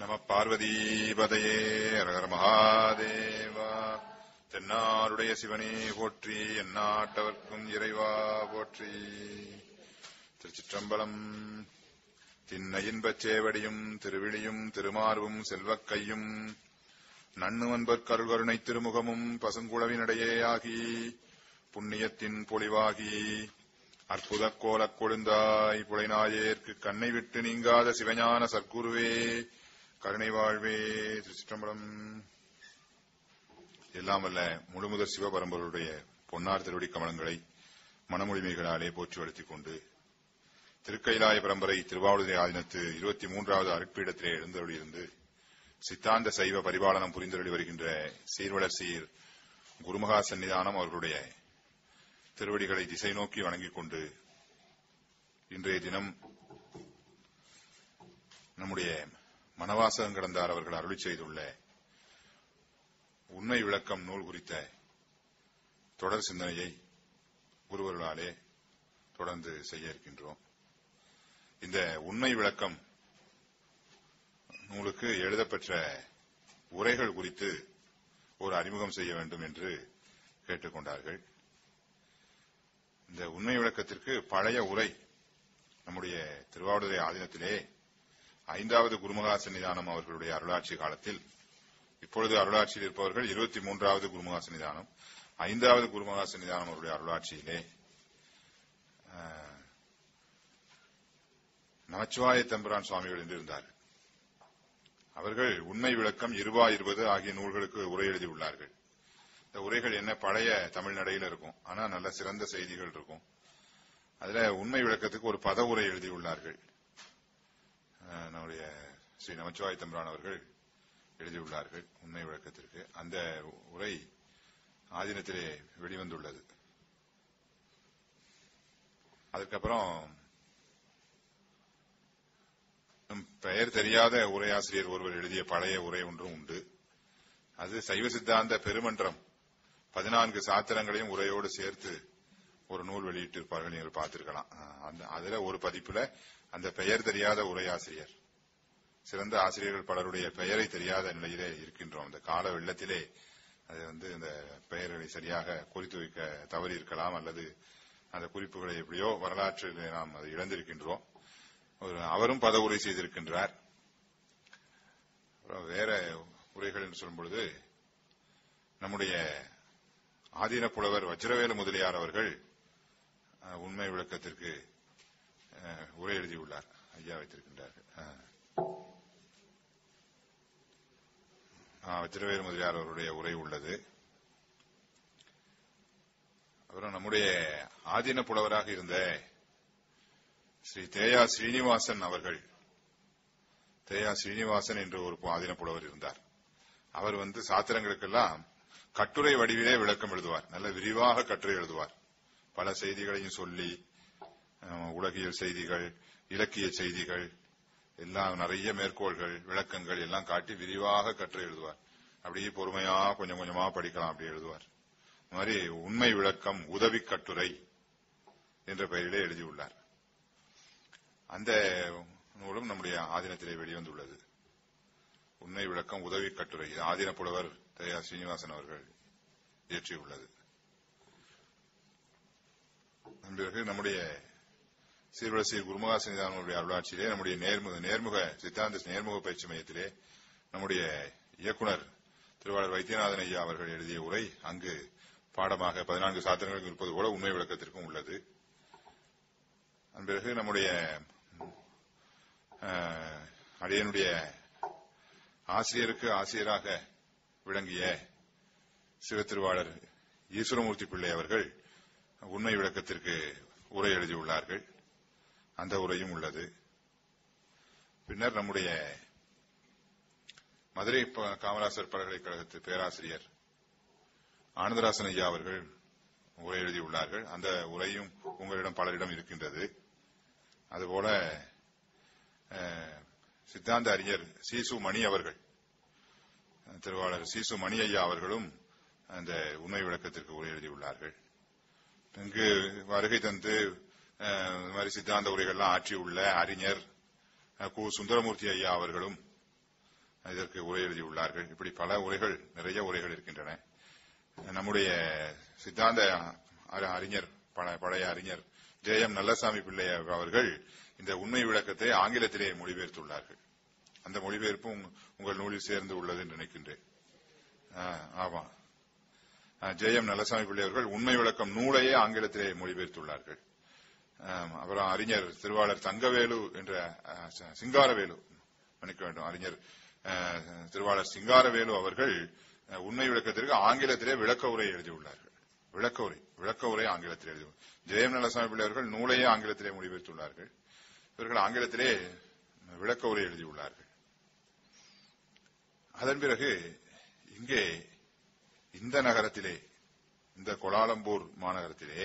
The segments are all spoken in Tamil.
நம பார்வதீபதையே அரகர மகாதேவா தென்னாருடைய சிவனே போற்றி எந்நாட்டவர்க்கும் இறைவா போற்றி திருச்சிற்றம்பலம் திண்ண இன்பச் சேவடியும் திருவிழியும் திருமார்வும் செல்வக் கையும் நன்னுவன்பற் கருகருணை திருமுகமும் பசுங்குழவினிடையே ஆகி புண்ணியத்தின் பொலிவாகி அற்புதக் கோலக் கொழுந்தாய் புலைநாயேற்கு கண்ணை விட்டு நீங்காத சிவஞான சற்குருவே கருணை வாழ்வே திருச்சிற்றம்பலம் எல்லாம் வல்ல முழுமுதற் சிவபரம்பருடைய பொன்னார் திருவடி கமலங்களை மனமொழிமைகளாலே போற்றி வளர்த்திக் கொண்டு திருக்கைலாய பரம்பரை திருவாவூதுரை ஆதினத்து இருபத்தி மூன்றாவது அருட்பீடத்திலே எழுந்தருளியிருந்து சித்தாந்த சைவ பரிபாலனம் புரிந்தருளி வருகின்ற சீர்வளர் சீர் குருமகா சன்னிதானம் அவர்களுடைய திருவடிகளை திசை நோக்கி வணங்கிக் கொண்டு இன்றைய தினம் நம்முடைய மனவாசகம் கடந்தார் அவர்கள் அருளி செய்துள்ள உண்மை விளக்கம் நூல் குறித்த தொடர் சிந்தனையை குருவர்களாலே தொடர்ந்து செய்ய இருக்கின்றோம் இந்த உண்மை விளக்கம் நூலுக்கு எழுதப்பெற்ற உரைகள் குறித்து ஒரு அறிமுகம் செய்ய வேண்டும் என்று கேட்டுக்கொண்டார்கள் இந்த உண்மை விளக்கத்திற்கு பழைய உரை நம்முடைய திருவாவூதுரை ஆதீனத்திலே ஐந்தாவது குருமகா சன்னிதானம் அவர்களுடைய அருளாட்சி காலத்தில் இப்பொழுது அருளாட்சியில் இருப்பவர்கள் இருபத்தி மூன்றாவது குருமகா சன்னிதானம் ஐந்தாவது குருமகா சன்னிதானம் அவருடைய அருளாட்சியிலே அஹ், நமச்சிவாய தம்பிரான் சுவாமிகள் என்று இருந்தார் அவர்கள் உண்மை விளக்கம் இருபா இருபது ஆகிய நூல்களுக்கு உரை எழுதியுள்ளார்கள் இந்த உரைகள் என்ன பழைய தமிழ் நடையில இருக்கும் ஆனா நல்ல சிறந்த செய்திகள் இருக்கும் அதுல உண்மை விளக்கத்துக்கு ஒரு பத உரை எழுதியுள்ளார்கள் அஹ், நம்முடைய ஸ்ரீ நமச்சிவாய தம்பிரான் அவர்கள் எழுதியுள்ளார்கள் உண்மை விளக்கத்திற்கு அந்த உரை ஆதீனத்திலே வெளிவந்துள்ளது அதுக்கப்புறம் நம் பெயர் தெரியாத உரையாசிரியர் ஒருவர் எழுதிய பழைய உரை ஒன்றும் உண்டு அது சைவ சித்தாந்த பெருமன்றம் பதினான்கு சாத்திரங்களையும் உரையோடு சேர்த்து ஒரு நூல் வெளியிட்டிருப்பார்கள் நீங்கள் பார்த்திருக்கலாம் அஹ் அந்த அதுல ஒரு பதிப்புல அந்த பெயர் தெரியாத உரையாசிரியர் சிறந்த ஆசிரியர்கள் பலருடைய பெயரை தெரியாத நிலையிலே இருக்கின்றோம் இந்த கால வெள்ளத்திலே அது வந்து இந்த பெயர்களை சரியாக குறித்து வைக்க தவறி இருக்கலாம் அல்லது அந்த குறிப்புகளை எப்படியோ வரலாற்றில் நாம் அதை இழந்திருக்கின்றோம் ஒரு அவரும் பத உரை செய்திருக்கின்றார் அப்புறம் வேற உரைகள் என்று சொல்லும் பொழுது நம்முடைய ஆதீன புலவர் வஜ்ரவேலு முதலியார் அவர்கள் அஹ், உண்மை விளக்கத்திற்கு அஹ், உரை எழுதியுள்ளார் ஐயா வைத்திருக்கின்றார்கள் அஹ். ஆ, வஜ்ரவேலு முதலியார் அவருடைய உரை உள்ளது அப்புறம் நம்முடைய ஆதீன புலவராக இருந்த ஸ்ரீ தேயா ஸ்ரீனிவாசன் அவர்கள் தேயா ஸ்ரீனிவாசன் என்று ஒரு ஆதீன புலவர் இருந்தார் அவர் வந்து சாத்திரங்களுக்கெல்லாம் கட்டுரை வடிவிலே விளக்கம் எழுதுவார் நல்ல விரிவாக கட்டுரை எழுதுவார் பல செய்திகளையும் சொல்லி அஹ், உலகியல் செய்திகள் இலக்கிய செய்திகள் எல்லாம் நிறைய மேற்கோள்கள் விளக்கங்கள் எல்லாம் காட்டி விரிவாக கட்டுரை எழுதுவார் அப்படியே பொறுமையா கொஞ்சம் கொஞ்சமா படிக்கலாம் அப்படி எழுதுவார் இந்த மாதிரி உண்மை விளக்கம் உதவி கட்டுரை என்ற பெயரிலே எழுதியுள்ளார் அந்த நூலும் நம்முடைய ஆதீனத்திலே வெளிவந்துள்ளது உண்மை விளக்கம் உதவி கட்டுரை இது ஆதீன புலவர் தயா சீனிவாசன் அவர்கள் இயற்றியுள்ளது அதன் பிறகு நம்முடைய சீர்வரிசை குருமகா சன்னிதானங்களுடைய அருளாட்சியிலே நம்முடைய நேர்முக நேர்முக சித்தாந்த நேர்முக பயிற்சி மையத்திலே நம்முடைய இயக்குனர் திருவாளர் வைத்தியநாதன் ஐயா அவர்கள் எழுதிய உரை அங்கு பாடமாக பதினான்கு சாத்திரங்களுக்கு இருப்பது போல உண்மை விளக்கத்திற்கும் உள்ளது அதன் பிறகு நம்முடைய அஹ், அடியனுடைய ஆசிரியருக்கு ஆசிரியராக விளங்கிய சிவத்திருவாளர் ஈஸ்வரமூர்த்தி பிள்ளை அவர்கள் உண்மை விளக்கத்திற்கு உரை எழுதியுள்ளார்கள் அந்த உரையும் உள்ளது பின்னர் நம்முடைய மதுரை ப- காமராசர் பல்கலைக்கழகத்து பேராசிரியர் ஆனந்தராசன் ஐயா அவர்கள் உரை எழுதியுள்ளார்கள் அந்த உரையும் உங்களிடம் பலரிடம் இருக்கின்றது அதுபோல அஹ், சித்தாந்த அறிஞர் சீசு மணி அவர்கள் திருவாளர் சீசு மணி ஐயா அவர்களும் அந்த உண்மை விளக்கத்திற்கு உரை எழுதியுள்ளார்கள் இங்கு வருகை தந்து அஹ், இந்த மாதிரி சித்தாந்த உரைகள்லாம் ஆற்றியுள்ள அறிஞர் அஹ், கு சுந்தரமூர்த்தி ஐயா அவர்களும் இதற்கு உரை எழுதியுள்ளார்கள் இப்படி பல உரைகள் நிறைய உரைகள் இருக்கின்றன நம்முடைய சித்தாந்த அ- அறிஞர் பழ- பழைய அறிஞர் ஜே எம் நல்லசாமி பிள்ளை அவர்கள் இந்த உண்மை விளக்கத்தை ஆங்கிலத்திலே மொழிபெயர்த்துள்ளார்கள் அந்த மொழிபெயர்ப்பு உங்க- உங்கள் நூலில் சேர்ந்து உள்ளது என்று நினைக்கின்றேன் ஆ, ஆமா ஜே எம் நல்லசாமி பிள்ளை அவர்கள் உண்மை விளக்கம் நூலையே ஆங்கிலத்திலே மொழிபெயர்த்துள்ளார்கள் ஆம், அப்புறம் அறிஞர் திருவாளர் தங்கவேலு என்ற ஆ, ச- சிங்காரவேலு மன்னிக்க வேண்டும் அறிஞர் ஆ, திருவாளர் சிங்காரவேலு அவர்கள் ஆ, உண்மை விளக்கத்திற்கு ஆங்கிலத்திலே விளக்க உரை எழுதியுள்ளார்கள் விளக்க உரை விளக்க உரை ஆங்கிலத்திலே எழுதி ஜெயம் நலசாமி பிள்ளை அவர்கள் நூலையே ஆங்கிலத்திலே மொழிபெயர்த்துள்ளார்கள் இவர்கள் ஆங்கிலத்திலே விளக்க உரை எழுதியுள்ளார்கள் அதன் பிறகு இங்கே இந்த நகரத்திலே இந்த கோலாலம்பூர் மாநகரத்திலே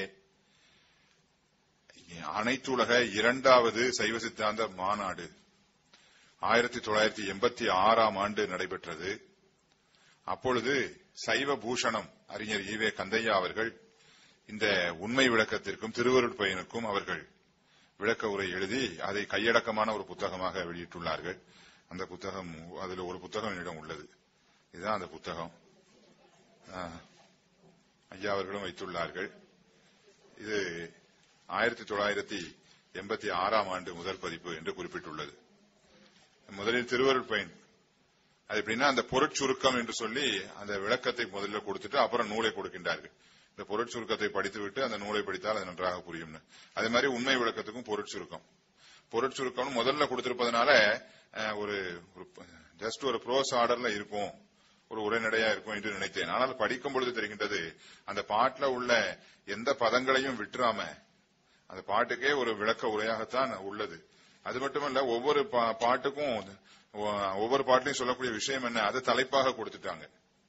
அனைத்துலக இரண்டாவது சைவ சித்தாந்த மாநாடு ஆயிரத்தி தொள்ளாயிரத்தி எண்பத்தி ஆறாம் ஆண்டு நடைபெற்றது அப்பொழுது சைவ பூஷணம் அறிஞர் ஈவே கந்தையா அவர்கள் இந்த உண்மை விளக்கத்திற்கும் திருவருட்பயனுக்கும் அவர்கள் விளக்க உரை எழுதி அதை கையடக்கமான ஒரு புத்தகமாக வெளியிட்டுள்ளார்கள் அந்த புத்தகம் அதில் ஒரு புத்தகம் என்னிடம் உள்ளது இதுதான் அந்த புத்தகம் ஆ, ஐயா அவர்களும் வைத்துள்ளார்கள் இது ஆயிரத்தி தொள்ளாயிரத்தி எண்பத்தி ஆறாம் ஆண்டு முதல் பதிப்பு என்று குறிப்பிட்டுள்ளது முதலில் திருவருட்பயன் அது எப்படின்னா அந்த பொருட்சுருக்கம் என்று சொல்லி அந்த விளக்கத்தை முதல்ல கொடுத்துட்டு அப்புறம் நூலை கொடுக்கின்றார்கள் இந்த பொருட்சுருக்கத்தை படித்துவிட்டு அந்த நூலை படித்தால் அது நன்றாக புரியும்னு அதே மாதிரி உண்மை விளக்கத்துக்கும் பொருட்சுருக்கம் பொருட்சுருக்கம் முதல்ல கொடுத்திருப்பதனால அஹ், ஒரு ஜஸ்ட் ஒரு ப்ரோஸ் ஆர்டர்ல இருக்கும் ஒரு உரைநடையா இருக்கும் என்று நினைத்தேன் ஆனால் படிக்கும் பொழுது தெரிகின்றது அந்த பாட்டுல உள்ள எந்த பதங்களையும் விட்டுறாம அந்த பாட்டுக்கே ஒரு விளக்க உரையாகத்தான் உள்ளது அது மட்டுமல்ல ஒவ்வொரு பா- பாட்டுக்கும் ஒ- ஒவ்வொரு பாட்டிலையும் சொல்லக்கூடிய விஷயம் என்ன அதை தலைப்பாக கொடுத்துட்டாங்க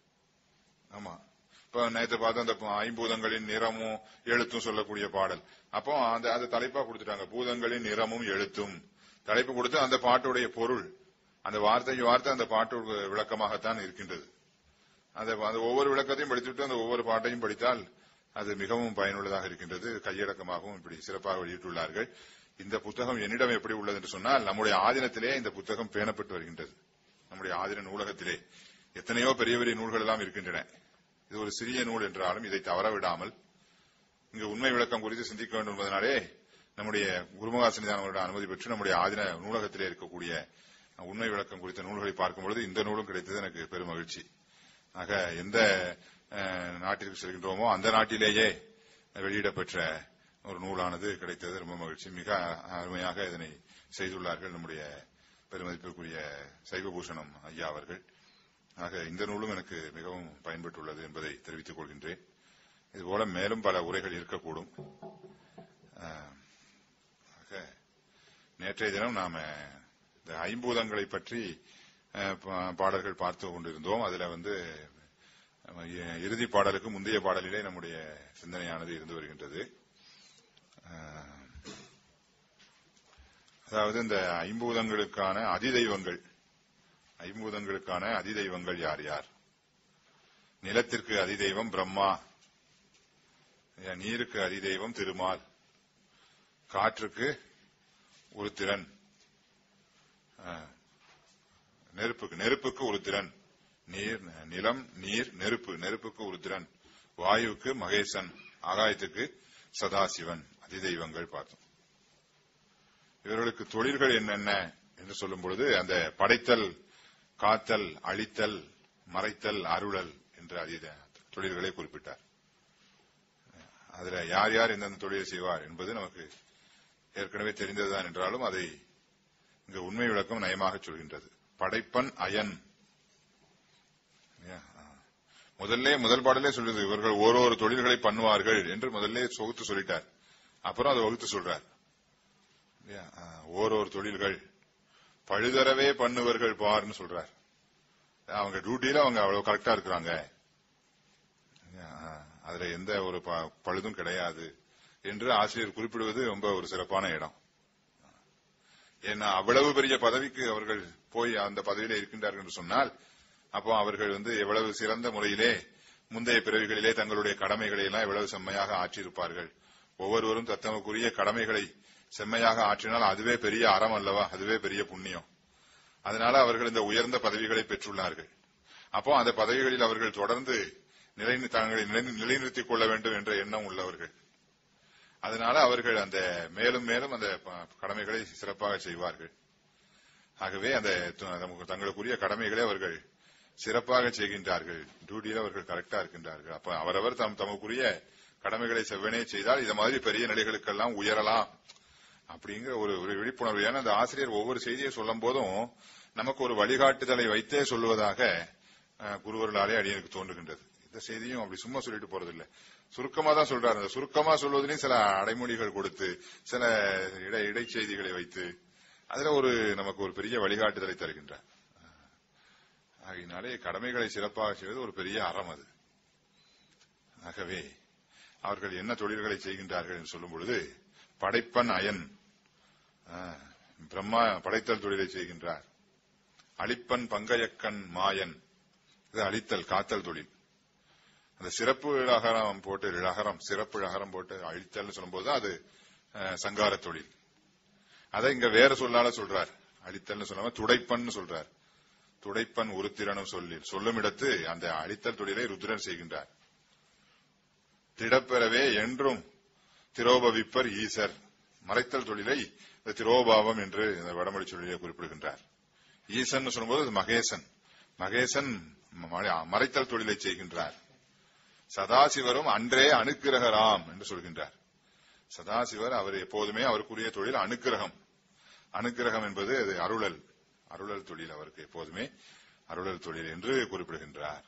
ஆமா இப்ப நேற்று பார்த்த அந்த ஐம்பூதங்களின் நிறமும் எழுத்தும் சொல்லக்கூடிய பாடல் அப்போ அந்த அது தலைப்பா கொடுத்துட்டாங்க பூதங்களின் நிறமும் எழுத்தும் தலைப்பு கொடுத்து அந்த பாட்டுடைய பொருள் அந்த வார்த்தைக்கு வார்த்தை அந்த பாட்டு விளக்கமாகத்தான் இருக்கின்றது அந்த அந்த ஒவ்வொரு விளக்கத்தையும் படித்துவிட்டு அந்த ஒவ்வொரு பாட்டையும் படித்தால் அது மிகவும் பயனுள்ளதாக இருக்கின்றது கையடக்கமாகவும் இப்படி சிறப்பாக வெளியிட்டுள்ளார்கள் இந்த புத்தகம் என்னிடம் எப்படி உள்ளது என்று சொன்னால் நம்முடைய ஆதீனத்திலே இந்த புத்தகம் பேணப்பட்டு வருகின்றது நம்முடைய ஆதீன நூலகத்திலே எத்தனையோ பெரிய பெரிய நூல்கள் எல்லாம் இருக்கின்றன இது ஒரு சிறிய நூல் என்றாலும் இதை தவறவிடாமல் இங்கு உண்மை விளக்கம் குறித்து சிந்திக்க வேண்டும் என்பதனாலே நம்முடைய குருமகாசனிதான் அவருடைய அனுமதி பெற்று நம்முடைய ஆதின நூலகத்திலே இருக்கக்கூடிய உண்மை விளக்கம் குறித்த நூல்களை பார்க்கும் பொழுது இந்த நூலும் கிடைத்தது எனக்கு பெரும் மகிழ்ச்சி ஆக எந்த அஹ், நாட்டிற்கு செல்கின்றோமோ அந்த நாட்டிலேயே வெளியிடப்பெற்ற ஒரு நூலானது கிடைத்தது ரொம்ப மகிழ்ச்சி மிக அருமையாக இதனை செய்துள்ளார்கள் நம்முடைய பெருமதிப்பிற்குரிய சைவபூஷணம் ஐயா அவர்கள் ஆக இந்த நூலும் எனக்கு மிகவும் பயன்பட்டுள்ளது என்பதை தெரிவித்துக் கொள்கின்றேன் இதுபோல மேலும் பல உரைகள் இருக்கக்கூடும் ஆஹ், ஆக நேற்றைய தினம் நாம இந்த ஐம்பூதங்களை பற்றி அஹ், பா- பாடல்கள் பார்த்து கொண்டிருந்தோம் அதுல வந்து அஹ், இ- இறுதி பாடலுக்கு முந்தைய பாடலிலே நம்முடைய சிந்தனையானது இருந்து வருகின்றது ஆஹ், அதாவது இந்த ஐம்பூதங்களுக்கான அதிதெய்வங்கள் ஐம்பூதங்களுக்கான அதிதெய்வங்கள் யார் யார் நிலத்திற்கு அதிதெய்வம் பிரம்மா நீருக்கு அதிதெய்வம் திருமால் காற்றுக்கு ஒரு திறன் ஆஹ், நெருப்புக்கு நெருப்புக்கு ஒரு திறன் நீர் நிலம் நீர் நெருப்பு நெருப்புக்கு ஒரு திறன் வாயுவுக்கு மகேசன் ஆகாயத்துக்கு சதாசிவன் அதிதெய்வங்கள் பார்த்தோம் இவர்களுக்கு தொழில்கள் என்னென்ன என்று சொல்லும் பொழுது அந்த படைத்தல் காத்தல் அழித்தல் மறைத்தல் அருளல் என்ற அதீத தொழில்களை குறிப்பிட்டார் அதுல யார் யார் எந்தெந்த தொழிலை செய்வார் என்பது நமக்கு ஏற்கனவே தெரிந்ததுதான் என்றாலும் அதை இங்கு உண்மை விளக்கம் நயமாக சொல்கின்றது படைப்பன் அயன் இல்லையா? ஆ. முதல்ல முதல் பாடலே சொல்லுது இவர்கள் ஓரொரு தொழில்களை பண்ணுவார்கள் என்று முதல்ல சொகுத்து சொல்லிட்டார் அப்புறம் அதை வகுத்து சொல்றார் இல்லையா? ஆ, ஓரொரு தொழில்கள் பழுதரவே பண்ணுவர்கள் பார்னு சொல்றார் அவங்க டியூட்டியில அவங்க அவ்வளவு கரெக்டா இருக்கிறாங்க இல்லையா? ஆ, அதுல எந்த ஒரு ப- பழுதும் கிடையாது என்று ஆசிரியர் குறிப்பிடுவது ரொம்ப ஒரு சிறப்பான இடம் ஏன்னா அவ்வளவு பெரிய பதவிக்கு அவர்கள் போய் அந்த பதவியிலே இருக்கின்றார்கள் என்று சொன்னால் அப்போ அவர்கள் வந்து எவ்வளவு சிறந்த முறையிலே முந்தைய பிறவிகளிலே தங்களுடைய கடமைகளை எல்லாம் எவ்வளவு செம்மையாக ஆற்றியிருப்பார்கள் ஒவ்வொருவரும் தத்தமக்குரிய கடமைகளை செம்மையாக ஆற்றினால் அதுவே பெரிய அறம் அல்லவா அதுவே பெரிய புண்ணியம் அதனால அவர்கள் இந்த உயர்ந்த பதவிகளை பெற்றுள்ளார்கள் அப்போ அந்த பதவிகளில் அவர்கள் தொடர்ந்து நிலை தங்களை நிலை- நிலைநிறுத்திக் கொள்ள வேண்டும் என்ற எண்ணம் உள்ளவர்கள் அதனால அவர்கள் அந்த மேலும் மேலும் அந்த ப- கடமைகளை சிறப்பாக செய்வார்கள் ஆகவே அந்த த- நமக்கு தங்களுக்குரிய கடமைகளை அவர்கள் சிறப்பாக செய்கின்றார்கள் டியூட்டியில அவர்கள் கரெக்டா இருக்கின்றார்கள் அப்ப அவரவர் தம் தமக்குரிய கடமைகளை செவ்வனே செய்தால் இந்த மாதிரி பெரிய நிலைகளுக்கெல்லாம் உயரலாம் அப்படிங்கிற ஒரு ஒரு விழிப்புணர்வு ஏன்னா அந்த ஆசிரியர் ஒவ்வொரு செய்தியை சொல்லும் போதும் நமக்கு ஒரு வழிகாட்டுதலை வைத்தே சொல்லுவதாக அஹ், குருவர்களாலே அடியனுக்கு தோன்றுகின்றது இந்த செய்தியும் அப்படி சும்மா சொல்லிட்டு போறதில்லை சுருக்கமா தான் சொல்றாரு அந்த சுருக்கமா சொல்வதிலையும் சில அடைமொழிகள் கொடுத்து சில இடை இடைச்செய்திகளை வைத்து அதுல ஒரு நமக்கு ஒரு பெரிய வழிகாட்டுதலை தருகின்றார் ஆகையினாலே கடமைகளை சிறப்பாக செய்வது ஒரு பெரிய அறம் அது ஆகவே அவர்கள் என்ன தொழில்களை செய்கின்றார்கள் என்று சொல்லும் பொழுது படைப்பன் அயன் ஆ, பிரம்மா படைத்தல் தொழிலை செய்கின்றார் அழிப்பன் பங்கயக்கன் மாயன் இது அழித்தல் காத்தல் தொழில் அந்த சிறப்பு இழகரம் போட்டு இழகரம் சிறப்பு இழகரம் போட்டு அழித்தல் சொல்லும்போது அது அஹ், சங்கார தொழில் அதை இங்க வேற சொல்லால சொல்றார் அழித்தல்னு சொல்லாம துடைப்பன் சொல்றார் துடைப்பன் உருத்திரனும் சொல்லி சொல்லும் இடத்து அந்த அழித்தல் தொழிலை ருத்ரன் செய்கின்றார் திடப்பெறவே என்றும் திரோபவிப்பர் ஈசர் மறைத்தல் தொழிலை இந்த திரோபாவம் என்று இந்த வடமொழி சொல்லிலே குறிப்பிடுகின்றார் ஈசன் சொல்லும்போது அது மகேசன் மகேசன் ம- மறைத்தல் தொழிலை செய்கின்றார் சதாசிவரும் அன்றே அனுக்கிரகராம் என்று சொல்கின்றார் சதாசிவர் அவர் எப்போதுமே அவருக்குரிய தொழில் அனுக்கிரகம் அனுக்கிரகம் என்பது அது அருளல் அருளல் தொழில் அவருக்கு எப்போதுமே அருளல் தொழில் என்று குறிப்பிடுகின்றார்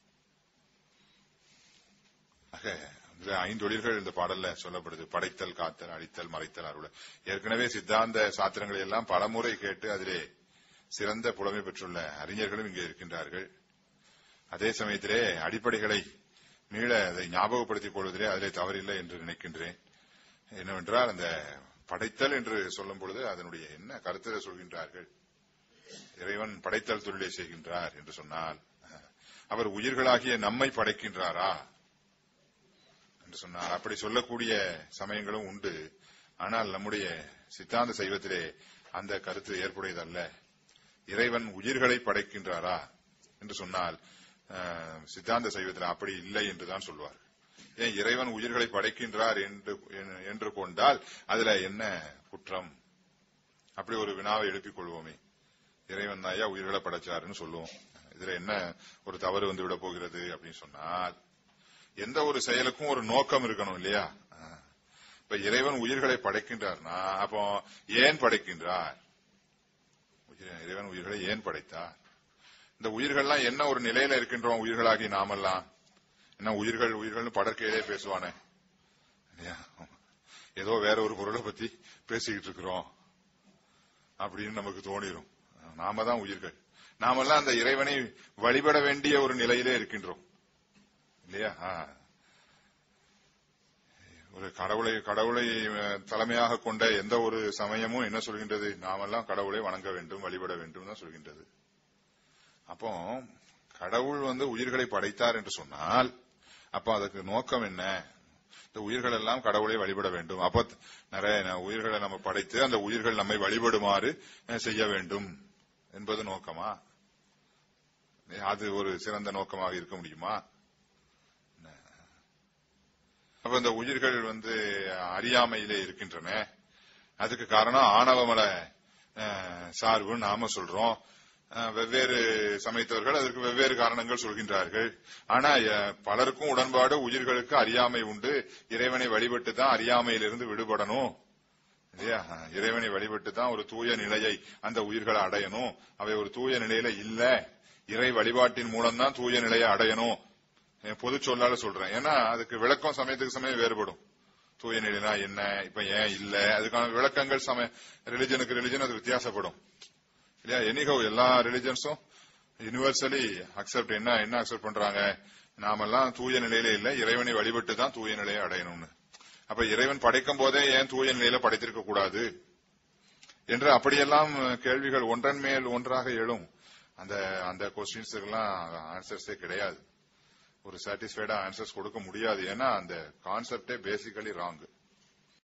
ஆக இந்த ஐந்தொழில்கள் இந்த பாடல்ல சொல்லப்படுது படைத்தல் காத்தல் அழித்தல் மறைத்தல் அருளல் ஏற்கனவே சித்தாந்த சாத்திரங்களை எல்லாம் பலமுறை கேட்டு அதிலே சிறந்த புலமை பெற்றுள்ள அறிஞர்களும் இங்கே இருக்கின்றார்கள் அதே சமயத்திலே அடிப்படைகளை மீள அதை ஞாபகப்படுத்திக் கொள்வதிலே அதிலே தவறில்லை என்று நினைக்கின்றேன் என்னவென்றால் அந்த படைத்தல் என்று சொல்லும் பொழுது அதனுடைய என்ன கருத்தை சொல்கின்றார்கள் இறைவன் படைத்தல் தொழிலை செய்கின்றார் என்று சொன்னால் அவர் உயிர்களாகிய நம்மை படைக்கின்றாரா என்று சொன்னார் அப்படி சொல்லக்கூடிய சமயங்களும் உண்டு ஆனால் நம்முடைய சித்தாந்த சைவத்திலே அந்த கருத்து ஏற்புடையதல்ல இறைவன் உயிர்களை படைக்கின்றாரா என்று சொன்னால் அஹ், சித்தாந்த சைவத்தில் அப்படி இல்லை என்றுதான் சொல்வார் ஏன் இறைவன் உயிர்களை படைக்கின்றார் என்று என்று கொண்டால் அதுல என்ன குற்றம் அப்படி ஒரு வினாவை எழுப்பிக் கொள்வோமே இறைவன் தாயா உயிர்களை படைச்சாருன்னு சொல்லுவோம் இதுல என்ன ஒரு தவறு வந்து விட போகிறது அப்படின்னு சொன்னால் எந்த ஒரு செயலுக்கும் ஒரு நோக்கம் இருக்கணும் இல்லையா அஹ். இப்ப இறைவன் உயிர்களை படைக்கின்றார்னா அப்போ ஏன் படைக்கின்றார் உயிர்- இறைவன் உயிர்களை ஏன் படைத்தார் இந்த உயிர்கள்லாம் என்ன ஒரு நிலையில இருக்கின்றோம் உயிர்களாகி நாமெல்லாம் என்ன உயிர்கள் உயிர்கள்னு படற்கையிலே பேசுவானே இல்லையா ஏதோ வேற ஒரு பொருளை பத்தி பேசிக்கிட்டு இருக்கிறோம் அப்படின்னு நமக்கு தோணிரும் நாம தான் உயிர்கள் நாமெல்லாம் அந்த இறைவனை வழிபட வேண்டிய ஒரு நிலையிலே இருக்கின்றோம் இல்லையா ஆ. ஒரு கடவுளை கடவுளை அஹ், தலைமையாக கொண்ட எந்த ஒரு சமயமும் என்ன சொல்கின்றது நாமெல்லாம் கடவுளை வணங்க வேண்டும் வழிபட வேண்டும் தான் சொல்கின்றது அப்போ கடவுள் வந்து உயிர்களை படைத்தார் என்று சொன்னால் அப்ப அதுக்கு நோக்கம் என்ன இந்த உயிர்கள் எல்லாம் கடவுளை வழிபட வேண்டும் அப்ப நிறைய ந- உயிர்களை நம்ம படைத்து அந்த உயிர்கள் நம்மை வழிபடுமாறு அஹ், செய்ய வேண்டும் என்பது நோக்கமா அது ஒரு சிறந்த நோக்கமாக இருக்க முடியுமா அப்ப இந்த உயிர்கள் வந்து அறியாமையிலே இருக்கின்றன அதுக்கு காரணம் ஆணவமல அஹ், சார்புன்னு நாம சொல்றோம் அஹ், வெவ்வேறு சமயத்தவர்கள் அதற்கு வெவ்வேறு காரணங்கள் சொல்கின்றார்கள் ஆனா அஹ், பலருக்கும் உடன்பாடு உயிர்களுக்கு அறியாமை உண்டு இறைவனை வழிபட்டு தான் அறியாமையிலிருந்து விடுபடணும் இல்லையா இறைவனை வழிபட்டு தான் ஒரு தூய நிலையை அந்த உயிர்களை அடையணும் அவை ஒரு தூய நிலையில இல்ல இறை வழிபாட்டின் மூலம் தான் தூய நிலையை அடையணும் என் பொது சொல்லால சொல்றேன் ஏன்னா அதுக்கு விளக்கம் சமயத்துக்கு சமயம் வேறுபடும் தூய நிலைனா என்ன இப்ப ஏன் இல்ல அதுக்கான விளக்கங்கள் சமய ரிலிஜனுக்கு ரிலிஜன் அது வித்தியாசப்படும் இல்லையா எனிகோ எல்லா ரிலிஜன்ஸும் யூனிவர்சலி அக்செப்ட் என்ன என்ன அக்செப்ட் பண்றாங்க நாமெல்லாம் தூய நிலையில இல்ல இறைவனை வழிபட்டு தான் தூய நிலையை அடையணும்னு அப்ப இறைவன் படைக்கும் போதே ஏன் தூய நிலையில படைத்திருக்க கூடாது என்று அப்படியெல்லாம் கேள்விகள் ஒன்றன் மேல் ஒன்றாக எழும் அந்த அந்த கொஸ்டின்ஸுக்கெல்லாம் ஆன்சர்ஸே கிடையாது ஒரு சாட்டிஸ்ஃபைடா ஆன்சர்ஸ் கொடுக்க முடியாது ஏன்னா அந்த கான்செப்டே பேசிக்கலி ராங்